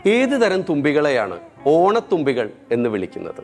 ഏത് തരം തുമ്പികളെയാണ് ഓണത്തുമ്പികൾ എന്ന് വിളിക്കുന്നത്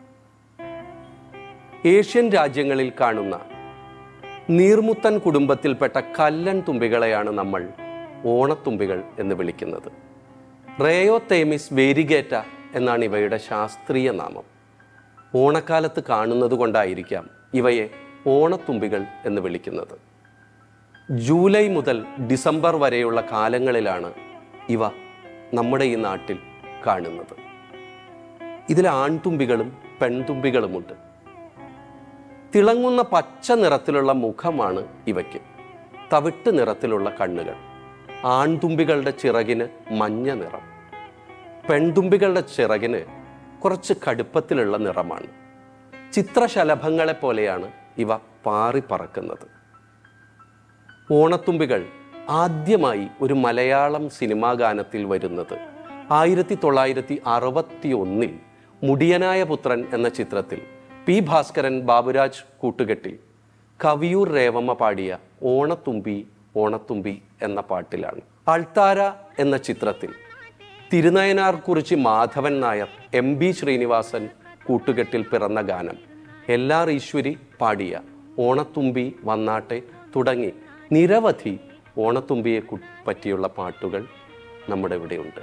ഏഷ്യൻ രാജ്യങ്ങളിൽ കാണുന്ന നീർമുത്തൻ കുടുംബത്തിൽപ്പെട്ട കല്ലൻ തുമ്പികളെയാണ് നമ്മൾ ഓണത്തുമ്പികൾ എന്ന് വിളിക്കുന്നത് റേയോ തേമിസ് വേരിഗേറ്റ എന്നാണ് ഇവയുടെ ശാസ്ത്രീയ നാമം ഓണക്കാലത്ത് കാണുന്നത് കൊണ്ടായിരിക്കാം ഇവയെ ഓണത്തുമ്പികൾ എന്ന് വിളിക്കുന്നത് ജൂലൈ മുതൽ ഡിസംബർ വരെയുള്ള കാലങ്ങളിലാണ് ഇവ നമ്മുടെ ഈ നാട്ടിൽ കാണുന്നത് ഇതിൽ ആൺതുമ്പികളും പെൺതുമ്പികളുമുണ്ട് തിളങ്ങുന്ന പച്ച നിറത്തിലുള്ള മുഖമാണ് ഇവയ്ക്ക് തവിട്ട് നിറത്തിലുള്ള കണ്ണുകൾ ആൺതുമ്പികളുടെ ചിറകിന് മഞ്ഞ നിറം പെൺതുമ്പികളുടെ ചിറകിന് കുറച്ച് കടുപ്പത്തിലുള്ള നിറമാണ് ചിത്രശലഭങ്ങളെ പോലെയാണ് ഇവ പാറി പറക്കുന്നത് ഓണത്തുമ്പികൾ ആദ്യമായി ഒരു മലയാളം സിനിമാ ഗാനത്തിൽ വരുന്നത് ആയിരത്തി തൊള്ളായിരത്തി അറുപത്തി ഒന്നിൽ മുടിയനായ പുത്രൻ എന്ന ചിത്രത്തിൽ പി ഭാസ്കരൻ ബാബുരാജ് കൂട്ടുകെട്ടിൽ കവിയൂർ രേവമ്മ പാടിയ ഓണത്തുമ്പി ഓണത്തുമ്പി എന്ന പാട്ടിലാണ് അൾത്താര എന്ന ചിത്രത്തിൽ തിരുനയനാർ കുറിച്ച് മാധവൻ നായർ എം ബി ശ്രീനിവാസൻ കൂട്ടുകെട്ടിൽ പിറന്ന ഗാനം എല്ലാർ ഈശ്വരി പാടിയ ഓണത്തുമ്പി വന്നാട്ടെ തുടങ്ങി നിരവധി ഓണത്തുമ്പിയെ കു- പറ്റിയുള്ള പാട്ടുകൾ നമ്മുടെ ഇവിടെയുണ്ട്